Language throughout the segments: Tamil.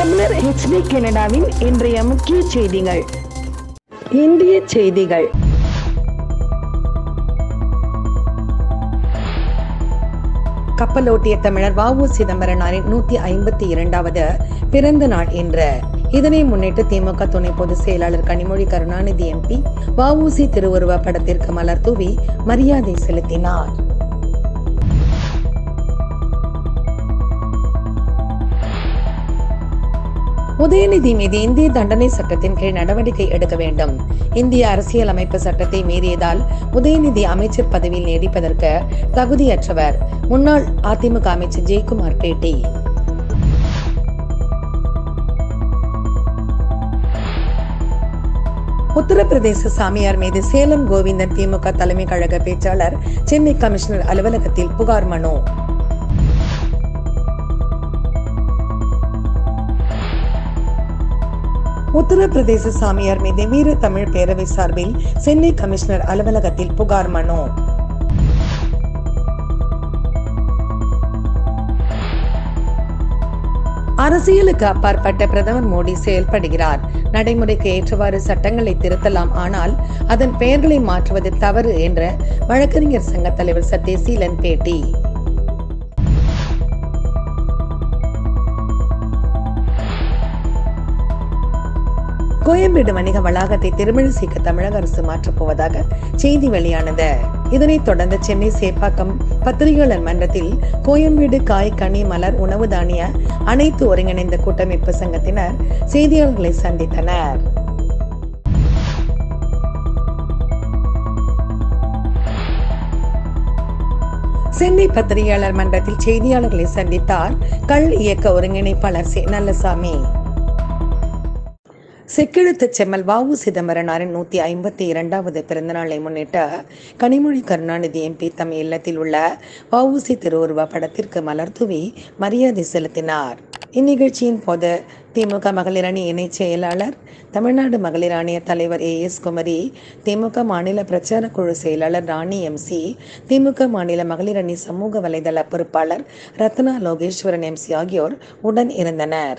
தமிழர் ஹெச்டி கனடாவின் இன்றைய முக்கிய செய்திகள் இந்திய செய்திகள் கப்பலோட்டிய தமிழர் வ.உ. சிதம்பரனாரின் நூத்தி ஐம்பத்தி இரண்டாவது பிறந்த நாள் இன்று இதனை முன்னிட்டு திமுக துணை பொதுச் செயலாளர் கனிமொழி கருணாநிதி எம்பி வ.உ.சி திருவுருவ படத்திற்கு மலர் தூவி மரியாதை செலுத்தினார் உதயநிதி மீது இந்திய தண்டனை சட்டத்தின் கீழ் நடவடிக்கை எடுக்க வேண்டும் இந்திய அரசியல் அமைப்பு சட்டத்தை மீறியதால் உதயநிதி அமைச்சர் பதவியில் நீடிப்பதற்கு தகுதியற்றவர் முன்னாள் அதிமுக அமைச்சர் ஜெயக்குமார் பேட்டி உத்தரப்பிரதேச சாமியார் மீது சேலம் கோவிந்தன் திமுக தலைமை கழக பேச்சாளர் சென்னை கமிஷனர் அலுவலகத்தில் புகார் மனு உத்தரப்பிரதேச சாமியார் மீது வீர தமிழ் பேரவை சார்பில் சென்னை கமிஷனர் அலுவலகத்தில் புகார் மனு அரசியலுக்கு அப்பாற்பட்ட பிரதமர் மோடி செயல்படுகிறார் நடைமுறைக்கு ஏற்றவாறு சட்டங்களை திருத்தலாம் ஆனால் அதன் பெயர்களை மாற்றுவது தவறு என்ற வழக்கறிஞர் சங்க தலைவர் சத்யசீலன் பேட்டி கோயம்பேடு வணிக வளாகத்தை திருமழிசைக்கு தமிழக அரசு மாற்றப் போவதாக செய்தி வெளியானது இதனைத் தொடர்ந்து சென்னை சேப்பாக்கம் பத்திரிகையாளர் மன்றத்தில் கோயம்பேடு காய் கனி மலர் உணவு தானிய அனைத்து ஒருங்கிணைந்த கூட்டமைப்பு சங்கத்தினர் செய்தியாளர்களை சந்தித்தனர் சென்னை பத்திரிகையாளர் மன்றத்தில் செய்தியாளர்களை சந்தித்தார் கள் இயக்க ஒருங்கிணைப்பாளர் சே நல்லசாமி செக்கெழுத்து செம்மல் வ.உ. சிதம்பரனாரின் நூத்தி ஐம்பத்தி இரண்டாவது பிறந்தநாளை முன்னிட்டு கனிமொழி கருணாநிதி எம்பி தம் இல்லத்தில் உள்ள வ.உ.சி திருவுருவ படத்திற்கு மலர் தூவி மரியாதை செலுத்தினார் இந்நிகழ்ச்சியின் போது திமுக மகளிர் அணி இணைச் செயலாளர் தமிழ்நாடு மகளிர் ஆணைய தலைவர் ஏ எஸ் குமரி திமுக மாநில பிரச்சார குழு செயலாளர் ராணி எம்சி திமுக மாநில மகளிர் அணி சமூக வலைதள பொறுப்பாளர் ரத்னா லோகேஸ்வரன் எம்சி ஆகியோர் உடன் இருந்தனர்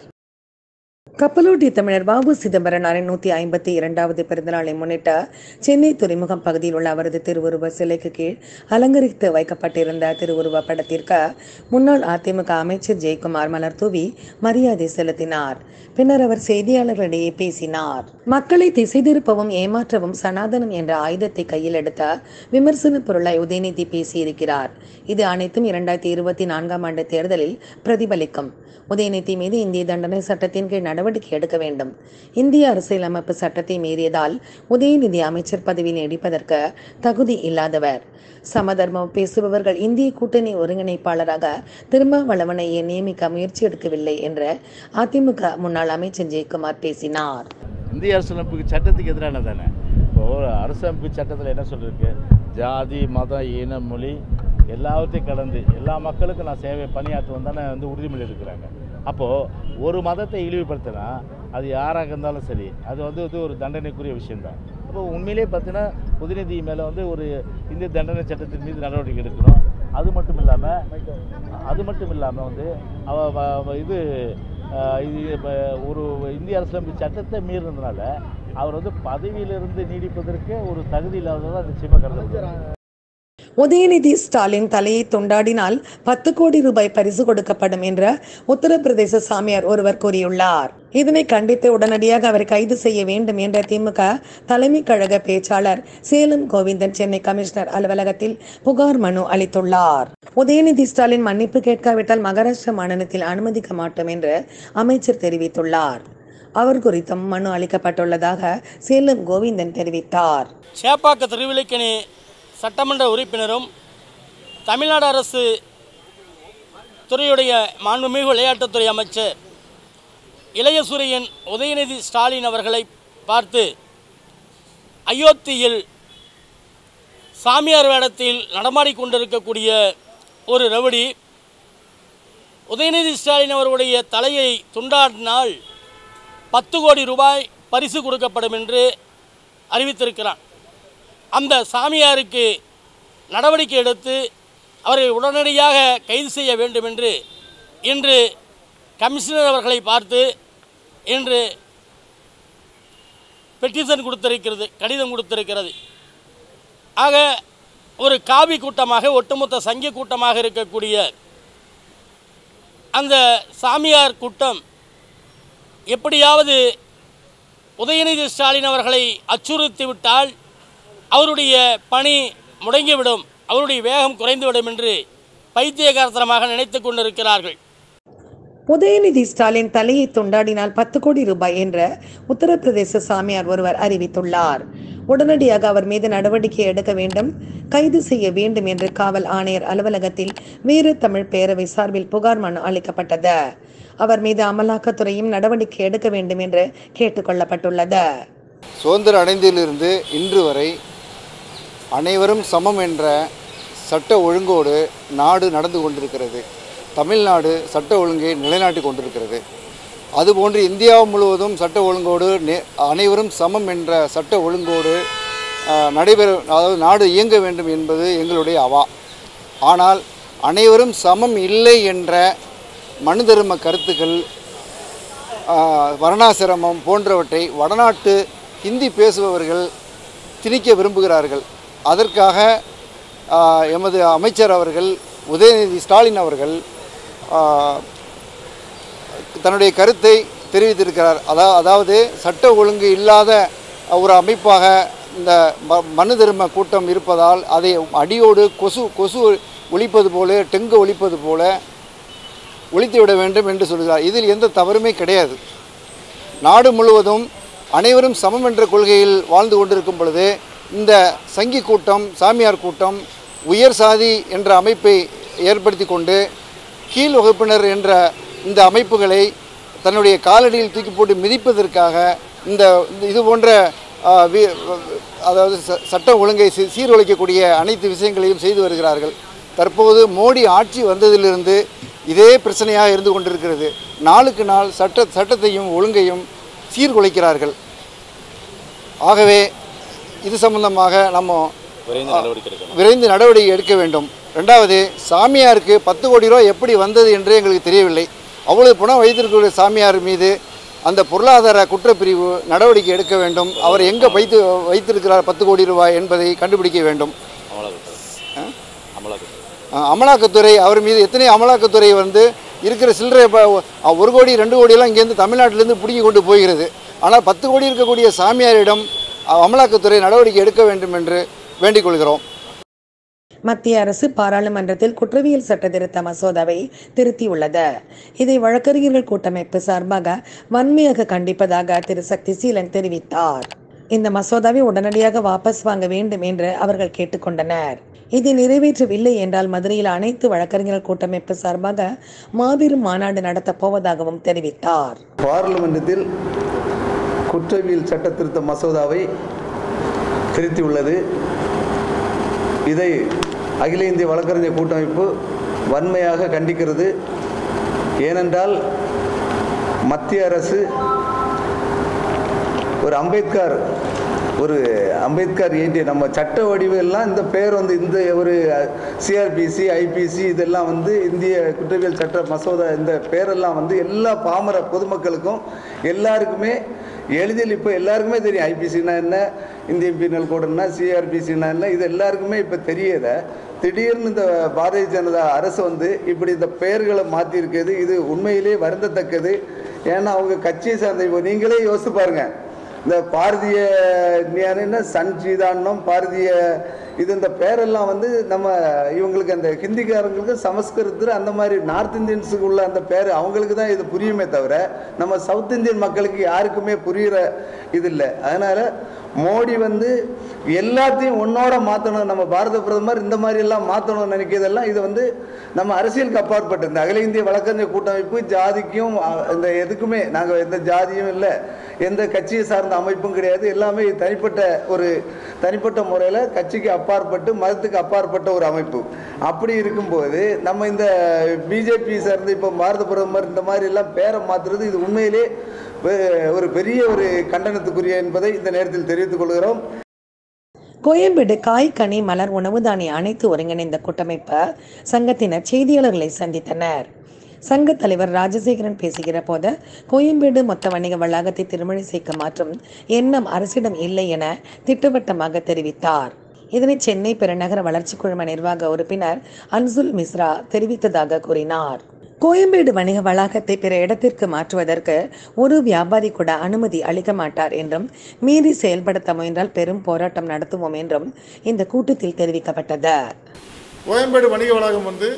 கப்பலோட்டிய தமிழர் பாபு சிதம்பரனாரின் நூத்தி ஐம்பத்தி இரண்டாவது பிறந்தநாளை முன்னிட்டு சென்னை துறைமுகம் பகுதியில் உள்ள அவரது திருவுருவ சிலைக்கு கீழ் அலங்கரித்து வைக்கப்பட்டிருந்த திருவுருவ படத்திற்கு முன்னாள் அதிமுக அமைச்சர் ஜெயக்குமார் மலர் தூவி மரியாதை செலுத்தினார் பின்னர் அவர் செய்தியாளர்களிடையே பேசினார் மக்களை திசை திருப்பவும் ஏமாற்றவும் சனாதனம் என்ற ஆயுதத்தை கையில் எடுத்த விமர்சன பொருளாய் உதயநிதி பேசியிருக்கிறார் இது அனைத்தும் இரண்டாயிரத்தி இருபத்தி நான்காம் ஆண்டு தேர்தலில் பிரதிபலிக்கும் உதயநிதி மீது இந்திய தண்டனை சட்டத்தின் கீழ் நடவடிக்கை எடுக்க வேண்டும் இந்திய அரசியலமைப்பு சட்டத்தை மீறியதால் உதயநிதி அமைச்சர் பதவியில் நீடிப்பதற்கு தகுதி இல்லாதவர் சமதர்மம் பேசுபவர்கள் இந்திய கூட்டணி ஒருங்கிணைப்பாளராக திருமாவளவனையை நியமிக்க முயற்சி எடுக்கவில்லை என்று அதிமுக முன்னாள் அமைச்சர் ஜெயக்குமார் பேசினார் இந்திய அரசியலமைப்பு சட்டத்துக்கு எதிரான தானே இப்போது அரசமைப்பு சட்டத்தில் என்ன சொல்லிருக்கு ஜாதி மதம் இனம் மொழி எல்லாவற்றையும் கடந்து எல்லா மக்களுக்கும் நான் சேவை பணியாற்றுவேன் தானே வந்து உறுதிமொழி எடுக்கிறாங்க அப்போது ஒரு மதத்தை இழிவுபடுத்தினா அது யாராக இருந்தாலும் சரி அது வந்து வந்து ஒரு தண்டனைக்குரிய விஷயம்தான் அப்போ உண்மையிலே பார்த்தீங்கன்னா உதயநிதி மேலே வந்து ஒரு இந்திய தண்டனை சட்டத்தின் மீது நடவடிக்கை எடுக்கணும் அது மட்டும் இல்லாமல் அது மட்டும் இல்லாமல் வந்து அவ வ- வ- இது ஆஹ், இது இப்ப ஒரு இந்திய அரசியலமைப்பு சட்டத்தை மீறினதுனால அவர் வந்து பதவியிலிருந்து நீடிப்பதற்கு ஒரு தகுதி இல்லாததாக நிச்சயமாக கருதப்படுறாங்க உதயநிதி ஸ்டாலின் தலையை துண்டாடினால் பத்து கோடி ரூபாய் பரிசு கொடுக்கப்படும் என்று உத்தரப்பிரதேச சாமியார் ஒருவர் கூறியுள்ளார் இதனை கண்டித்து உடனடியாக அவரை கைது செய்ய வேண்டும் என்ற திமுக தலைமை கழக பேச்சாளர் சேலம் கோவிந்தன் சென்னை கமிஷனர் அலுவலகத்தில் புகார் மனு அளித்துள்ளார் உதயநிதி ஸ்டாலின் மன்னிப்பு கேட்காவிட்டால் மகாராஷ்டிரா மாநிலத்தில் அனுமதிக்க மாட்டோம் என்று அமைச்சர் தெரிவித்துள்ளார் அவர் குறித்தும் மனு அளிக்கப்பட்டுள்ளதாக சேலம் கோவிந்தன் தெரிவித்தார் சேப்பாக்க திருவிழிக்கணி சட்டமன்ற உறுப்பினரும் தமிழ்நாடு அரசு துறையுடைய மாண்புமிகு விளையாட்டுத்துறை அமைச்சர் இளையசூரியன் உதயநிதி ஸ்டாலின் அவர்களை பார்த்து அயோத்தியில் சாமியார் வேடத்தில் நடமாடிக்கொண்டிருக்கக்கூடிய ஒரு ரவுடி உதயநிதி ஸ்டாலின் அவர்களுடைய தலையை துண்டாடினால் பத்து கோடி ரூபாய் பரிசு கொடுக்கப்படும் என்று அறிவித்திருக்கிறான் அந்த சாமியாருக்கு நடவடிக்கை எடுத்து அவரை உடனடியாக கைது செய்ய வேண்டும் என்று இன்று கமிஷனர் அவர்களை பார்த்து என்று பெட்டிஷன் கொடுத்திருக்கிறது கடிதம் கொடுத்திருக்கிறது ஆக ஒரு காவி கூட்டமாக ஒட்டுமொத்த சங்கிய கூட்டமாக இருக்கக்கூடிய அந்த சாமியார் கூட்டம் எப்படியாவது உதயநிதி ஸ்டாலின் அவர்களை அச்சுறுத்தி விட்டால் அவருடைய பணி முடங்கிவிடும் அவருடைய வேகம் குறைந்துவிடும் என்று பைத்தியகாரத்தனமாக நினைத்து கொண்டிருக்கிறார்கள் உதயநிதி ஸ்டாலின் தலையை துண்டாடினால் பத்து கோடி ரூபாய் என்ற உத்தரப்பிரதேச சாமியார் ஒருவர் அறிவித்துள்ளார் உடனடியாக அவர் மீது நடவடிக்கை எடுக்க வேண்டும் கைது செய்ய வேண்டும் என்று காவல் ஆணையர் அலுவலகத்தில் வீர தமிழ் பேரவை சார்பில் புகார் மனு அளிக்கப்பட்டது அவர் மீது அமலாக்கத்துறையும் நடவடிக்கை எடுக்க வேண்டும் என்று கேட்டுக்கொள்ளப்பட்டுள்ளது சுதந்திர அடைந்ததிலிருந்து இன்று வரை அனைவரும் சமம் என்ற சட்ட ஒழுங்கோடு நாடு நடந்து கொண்டிருக்கிறது தமிழ்நாடு சட்ட ஒழுங்கை நிலைநாட்டி கொண்டிருக்கிறது அதுபோன்று இந்தியா முழுவதும் சட்ட ஒழுங்கோடு நே- அனைவரும் சமம் என்ற சட்ட ஒழுங்கோடு ஆஹ், நடைபெற அதாவது நாடு இயங்க வேண்டும் என்பது எங்களுடைய அவா ஆனால் அனைவரும் சமம் இல்லை என்ற மனு தர்ம கருத்துக்கள் ஆஹ், வர்ணாசிரமம் போன்றவற்றை வடநாட்டு ஹிந்தி பேசுபவர்கள் திணிக்க விரும்புகிறார்கள் அதற்காக ஆஹ், எமது அமைச்சர் அவர்கள் உதயநிதி ஸ்டாலின் அவர்கள் ஆஹ், தன்னுடைய கருத்தை தெரிவித்திருக்கிறார் அதா அதாவது சட்ட ஒழுங்கு இல்லாத ஒரு அமைப்பாக இந்த ம மனு தர்ம கூட்டம் இருப்பதால் அதை அடியோடு கொசு கொசு ஒழிப்பது போல டெங்கு ஒழிப்பது போல ஒழித்து விட வேண்டும் என்று சொல்கிறார் இதில் எந்த தவறுமே கிடையாது நாடு முழுவதும் அனைவரும் சமம் என்ற கொள்கையில் வாழ்ந்து கொண்டிருக்கும் பொழுது இந்த சங்கி கூட்டம் சாமியார் கூட்டம் உயர் சாதி என்ற அமைப்பை ஏற்படுத்தி கொண்டு கீழ் வகுப்பினர் என்ற இந்த அமைப்புகளை தன்னுடைய காலடியில் தூக்கி போட்டு மிதிப்பதற்காக இந்த இந்த- இது போன்ற ஆ, வி- அதாவது ச- சட்ட ஒழுங்கை சீ- சீர்குலைக்கக்கூடிய அனைத்து விஷயங்களையும் செய்து வருகிறார்கள் தற்போது மோடி ஆட்சி வந்ததிலிருந்து இதே பிரச்சனையாக இருந்து கொண்டிருக்கிறது நாளுக்கு நாள் சட்ட சட்டத்தையும் ஒழுங்கையும் சீர்குலைக்கிறார்கள் ஆகவே இது சம்பந்தமாக நம்ம விரைந்து நடவடிக்கை எடுக்க வேண்டும் ரெண்டாவது சாமியாருக்கு பத்து கோடி ரூபாய் எப்படி வந்தது என்று எங்களுக்கு தெரியவில்லை அவ்வளவு பணம் வைத்திருக்கக்கூடிய சாமியார் மீது அந்த பொருளாதார குற்றப்பிரிவு நடவடிக்கை எடுக்க வேண்டும் அவர் எங்கே வைத்து வைத்திருக்கிறார் பத்து கோடி ரூபாய் என்பதை கண்டுபிடிக்க வேண்டும் அஹ், அமலாக்கத்துறை அவர் மீது எத்தனை அமலாக்கத்துறை வந்து இருக்கிற சில்லறை ப- ஒரு கோடி ரெண்டு கோடியெல்லாம் இங்கேருந்து தமிழ்நாட்டிலேருந்து பிடுங்கி கொண்டு போகிறது ஆனால் பத்து கோடி இருக்கக்கூடிய சாமியாரிடம் அஹ், அமலாக்கத்துறை நடவடிக்கை எடுக்க வேண்டும் என்று வேண்டிக் கொள்கிறோம் மத்திய அரசு பாராளுமன்றத்தில் குற்றவியல் சட்ட திருத்த மசோதாவை திருத்தியுள்ளது இதை வழக்கறிஞர்கள் கூட்டமைப்பு சார்பாக வன்மையாக கண்டிப்பதாக திரு சக்திசீலன் தெரிவித்தார் இந்த மசோதாவை உடனடியாக வாபஸ் வாங்க வேண்டும் என்று அவர்கள் கேட்டுக்கொண்டனர் இதை நிறைவேற்றவில்லை என்றால் மதுரையில் அனைத்து வழக்கறிஞர்கள் கூட்டமைப்பு சார்பாக மாபெரும் மாநாடு நடத்தப் போவதாகவும் தெரிவித்தார் பார்லிமெண்டத்தில் குற்றவியல் சட்ட திருத்த மசோதாவை திருத்தியுள்ளது இதை அகில இந்திய வழக்கறிஞர் கூட்டமைப்பு வன்மையாக கண்டிக்கிறது ஏனென்றால் மத்திய அரசு ஒரு அம்பேத்கர் ஒரு அம்பேத்கர் ஏற்றிய நம்ம சட்ட வடிவெல்லாம் இந்த பேர் வந்து இந்த ஒரு சிஆர்பிசி ஐபிசி இதெல்லாம் வந்து இந்திய குற்றவியல் சட்ட மசோதா இந்த பேரெல்லாம் வந்து எல்லா பாமர பொதுமக்களுக்கும் எல்லாருக்குமே எளிதில் இப்போ எல்லாருக்குமே தெரியும் ஐபிசினா என்ன இந்தியன் பீனல் கோடுன்னா சிஆர்பிசினா என்ன இது எல்லாருக்குமே இப்போ தெரியத திடீர்னு இந்த பாரதிய ஜனதா அரசு வந்து இப்படி இந்த பெயர்களை மாற்றிருக்கிறது இது உண்மையிலே வருந்தத்தக்கது ஏன்னா அவங்க கட்சியை சார்ந்த இப்போ நீங்களே யோசிச்சு பாருங்க இந்த பாரதிய என்ன சஞ்சீதான்னம் பாரதிய இது இந்த பேரெல்லாம் வந்து நம்ம இவங்களுக்கு அந்த ஹிந்திக்காரங்களுக்கு சமஸ்கிருதத்தில் அந்த மாதிரி நார்த் இந்தியன்ஸுக்கு உள்ள அந்த பேர் அவங்களுக்கு தான் இது புரியுமே தவிர நம்ம சவுத் இந்தியன் மக்களுக்கு யாருக்குமே புரிகிற இது இல்லை அதனால் மோடி வந்து எல்லாத்தையும் ஒன்னோட மாற்றணும் நம்ம பாரத பிரதமர் இந்த மாதிரி எல்லாம் மாற்றணும்னு நினைக்கிறதெல்லாம் இது வந்து நம்ம அரசியலுக்கு அப்பாற்பட்டு இந்த அகில இந்திய வழக்கறிஞர் கூட்டமைப்பு ஜாதிக்கும் அ, இந்த எதுக்குமே நாங்கள் எந்த ஜாதியும் இல்லை எந்த கட்சியை சார்ந்த அமைப்பும் கிடையாது எல்லாமே தனிப்பட்ட ஒரு தனிப்பட்ட முறையில் கட்சிக்கு அப்பாற்பட்டு மதத்துக்கு அப்பாற்பட்ட ஒரு அமைப்பு அப்படி இருக்கும்போது நம்ம இந்த பிஜேபி சார்ந்த இப்போ பாரத பிரதமர் இந்த மாதிரி எல்லாம் பேரை மாற்றுறது இது உண்மையிலே வெ- ஒரு பெரிய ஒரு கண்டனத்துக்குரிய என்பதை இந்த நேரத்தில் தெரிவித்துக் கொள்கிறோம் கோயம்பேடு காய் கனி மலர் உணவு தானிய அனைத்து ஒருங்கிணைந்த கூட்டமைப்பு சங்கத்தினர் செய்தியாளர்களை சந்தித்தனர் சங்க தலைவர் ராஜசேகரன் பேசுகிற போது கோயம்பேடு மொத்த வணிக வளாகத்தை திருமழிசைக்கு மாற்றும் எண்ணம் அரசிடம் இல்லை என திட்டவட்டமாக தெரிவித்தார் இதனை சென்னை பெருநகர வளர்ச்சி குழும நிர்வாக உறுப்பினர் அன்சுல் மிஸ்ரா தெரிவித்ததாக கூறினார் கோயம்பேடு வணிக வளாகத்தை பிற இடத்திற்கு மாற்றுவதற்கு ஒரு வியாபாரி கூட அனுமதி அளிக்க மாட்டார் என்றும் மீறி செயல்படுத்த முயன்றால் பெரும் போராட்டம் நடத்துவோம் என்றும் இந்த கூட்டத்தில் தெரிவிக்கப்பட்டது கோயம்பேடு வணிக வளாகம் வந்து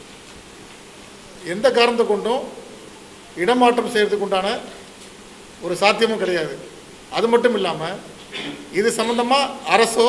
எந்த காரணத்தை கொண்டும் இடமாற்றம் செய்கிறதுக்கு உண்டான ஒரு சாத்தியமும் கிடையாது அது மட்டும் இல்லாமல் இது சம்மந்தமாக அரசோ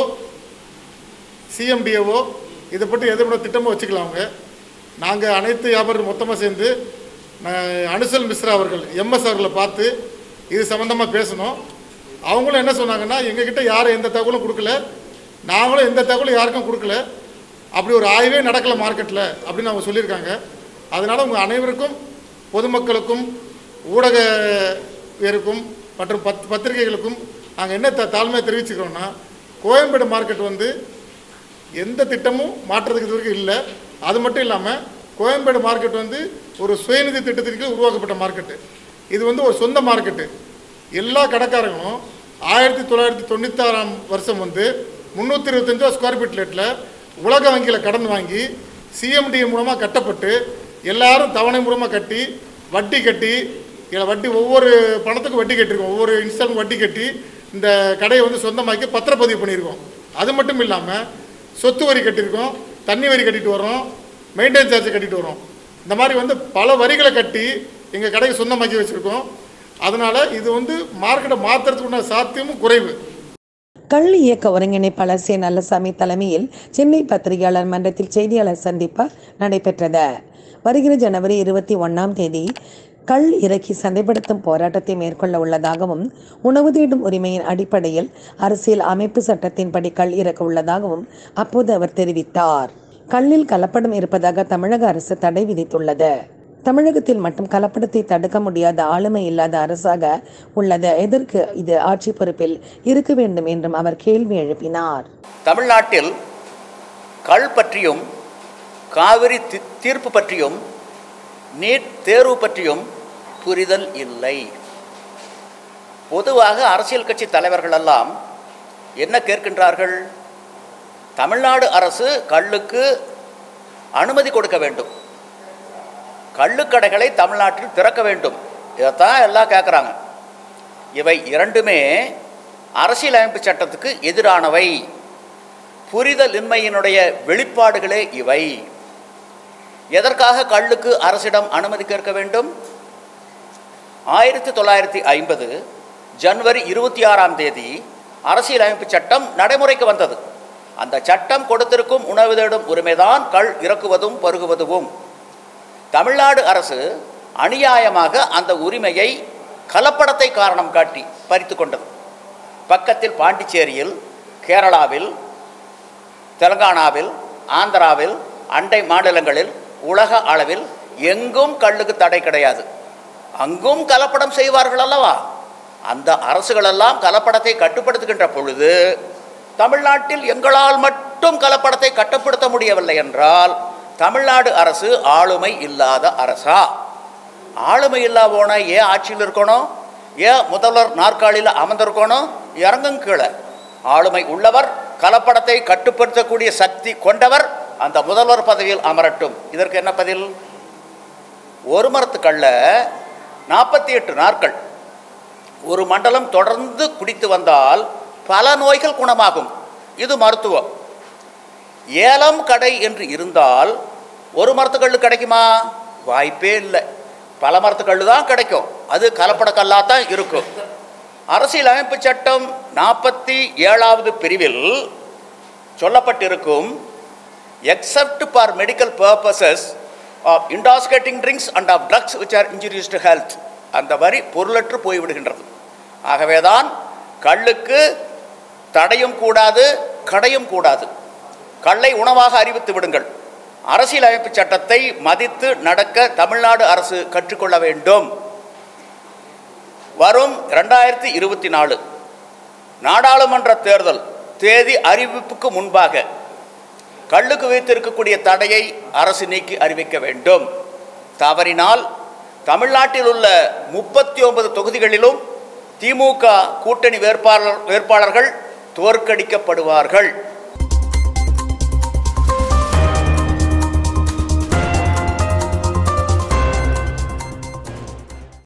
சிஎம்டிஏவோ இதை பற்றி எது பண்ண திட்டமோ வச்சுக்கலாம் அவங்க நாங்கள் அனைத்து வியாபாரிகள் மொத்தமாக சேர்ந்து நான் அனுசல் மிஸ்ரா அவர்கள் எம்எஸ் அவர்களை பார்த்து இது சம்மந்தமாக பேசணும் அவங்களும் என்ன சொன்னாங்கன்னா எங்ககிட்ட யாரும் எந்த தகவலும் கொடுக்கல நாங்களும் எந்த தகவலும் யாருக்கும் கொடுக்கல அப்படி ஒரு ஆய்வே நடக்கல மார்க்கெட்டில் அப்படின்னு அவங்க சொல்லியிருக்காங்க அதனால் உங்கள் அனைவருக்கும் பொதுமக்களுக்கும் ஊடகவியருக்கும் மற்றும் பத் பத்திரிகைகளுக்கும் நாங்கள் என்ன த தாழ்மையாக தெரிவிச்சுக்கிறோன்னா கோயம்பேடு மார்க்கெட் வந்து எந்த திட்டமும் மாற்றுறதுக்கு இது வரைக்கும் இல்லை அது மட்டும் இல்லாமல் கோயம்பேடு மார்க்கெட் வந்து ஒரு சுயநிதி திட்டத்திற்கு உருவாக்கப்பட்ட மார்க்கெட்டு இது வந்து ஒரு சொந்த மார்க்கெட்டு எல்லா கடைக்காரங்களும் ஆயிரத்தி தொள்ளாயிரத்தி தொண்ணூத்தாறாம் வருஷம் வந்து முந்நூற்றி இருபத்தஞ்சா ஸ்கொயர் ஃபீட் ரேட்டில் உலக வங்கியில் கடன் வாங்கி சிஎம்டி மூலமாக கட்டப்பட்டு எல்லாரும் தவணை மூலமாக கட்டி வட்டி கட்டி இதில் வட்டி ஒவ்வொரு பணத்துக்கும் வட்டி கட்டியிருக்கோம் ஒவ்வொரு இன்ஸ்டாலும் வட்டி கட்டி இந்த கடையை வந்து சொந்தமாக்கி பத்திரப்பதிவு பண்ணியிருக்கோம் அது மட்டும் இல்லாமல் சொத்து வரி கட்டியிருக்கோம் தண்ணி வரி கட்டிட்டு வரோம் மெயின்டெனன்ஸ் சார்ஜ் கட்டிட்டு வரோம் இந்த மாதிரி வந்து பல வரிகளை கட்டி எங்கள் கடையை சொந்தமாக்கி வச்சுருக்கோம் அதனால் இது வந்து மார்க்கெட்டை மாற்றுறதுக்கு உண்டான சாத்தியமும் குறைவு கல் இயக்க ஒருங்கிணைப்பாளர் சே நல்லசாமி தலைமையில் சென்னை பத்திரிகையாளர் மன்றத்தில் செய்தியாளர் சந்திப்பு நடைபெற்றது வருகிற ஜனவரி இருபத்தி ஒன்றாம் தேதி கள் இறக்கி சந்தைப்படுத்தும் போராட்டத்தை மேற்கொள்ள உள்ளதாகவும் உணவு தேடும் உரிமையின் அடிப்படையில் அரசியல் அமைப்பு சட்டத்தின்படி கள் இறக்க உள்ளதாகவும் அப்போது அவர் தெரிவித்தார் கல்லில் கலப்படம் இருப்பதாக தமிழக அரசு தடை விதித்துள்ளது தமிழகத்தில் மட்டும் கலப்படத்தை தடுக்க முடியாத ஆளுமை இல்லாத அரசாக உள்ளது எதற்கு இது ஆட்சி பொறுப்பில் இருக்க வேண்டும் என்றும் அவர் கேள்வி எழுப்பினார் தமிழ்நாட்டில் கள் பற்றியும் காவிரி தி- தீர்ப்பு பற்றியும் நீட் தேர்வு பற்றியும் புரிதல் இல்லை பொதுவாக அரசியல் கட்சி தலைவர்கள் எல்லாம் என்ன கேட்கின்றார்கள் தமிழ்நாடு அரசு கள்ளுக்கு அனுமதி கொடுக்க வேண்டும் கள்ளுக்கடைகளை தமிழ்நாட்டில் திறக்க வேண்டும் இதைத்தான் எல்லாம் கேட்குறாங்க இவை இரண்டுமே அரசியலமைப்பு சட்டத்துக்கு எதிரானவை புரிதல் இன்மையினுடைய வெளிப்பாடுகளே இவை எதற்காக கள்ளுக்கு அரசிடம் அனுமதி கேட்க வேண்டும் ஆயிரத்தி தொள்ளாயிரத்தி ஐம்பது ஜனவரி இருபத்தி ஆறாம் தேதி அரசியலமைப்பு சட்டம் நடைமுறைக்கு வந்தது அந்த சட்டம் கொடுத்திருக்கும் உணவு தேடும் உரிமைதான் கள் இறக்குவதும் பருகுவதும் தமிழ்நாடு அரசு அநியாயமாக அந்த உரிமையை கலப்படத்தை காரணம் காட்டி பறித்து கொண்டது பக்கத்தில் பாண்டிச்சேரியில் கேரளாவில் தெலங்கானாவில் ஆந்திராவில் அண்டை மாநிலங்களில் உலக அளவில் எங்கும் கள்ளுக்கு தடை கிடையாது அங்கும் கலப்படம் செய்வார்கள் அல்லவா அந்த அரசுகளெல்லாம் கலப்படத்தை கட்டுப்படுத்துகின்ற பொழுது தமிழ்நாட்டில் எங்களால் மட்டும் கலப்படத்தை கட்டுப்படுத்த முடியவில்லை என்றால் தமிழ்நாடு அரசு ஆளுமை இல்லாத அரசா ஆளுமை இல்லா போன ஏன் ஆட்சியில் இருக்கணும் ஏன் முதல்வர் நாற்காலியில் அமர்ந்திருக்கணும் இறங்கும் கீழே ஆளுமை உள்ளவர் கலப்படத்தை கட்டுப்படுத்தக்கூடிய சக்தி கொண்டவர் அந்த முதல்வர் பதவியில் அமரட்டும் இதற்கு என்ன பதில் ஒரு மரத்துக்கல்ல நாற்பத்தி எட்டு நாட்கள் ஒரு மண்டலம் தொடர்ந்து குடித்து வந்தால் பல நோய்கள் குணமாகும் இது மருத்துவம் ஏலம் கடை என்று இருந்தால் ஒரு மரத்துக்கல் கிடைக்குமா வாய்ப்பே இல்லை பல மரத்துக்கல் தான் கிடைக்கும் அது கலப்படக்கல்லாக தான் இருக்கும் அரசியல் அமைப்பு சட்டம் நாற்பத்தி ஏழாவது பிரிவில் சொல்லப்பட்டிருக்கும் except for medical purposes of intoxicating drinks and of drugs which are injurious to health அந்த வரி பொருளற்று போய்விடுகின்றது ஆகவேதான் கள்ளுக்கு தடையும் கூடாது கடையும் கூடாது கள்ளை உணவாக அறிவித்து விடுங்கள் அரசியலமைப்பு சட்டத்தை மதித்து நடக்க தமிழ்நாடு அரசு கற்றுக்கொள்ள வேண்டும் வரும் ரெண்டாயிரத்தி இருபத்தி நாலு நாடாளுமன்ற தேர்தல் தேதி அறிவிப்புக்கு முன்பாக கள்ளுக்கு வைத்திருக்கக்கூடிய தடையை அரசு நீக்கி அறிவிக்க வேண்டும் தவறினால் தமிழ்நாட்டில் உள்ள முப்பத்தி ஒன்பது தொகுதிகளிலும் திமுக கூட்டணி வேட்பாளர் வேட்பாளர்கள் தோற்கடிக்கப்படுவார்கள்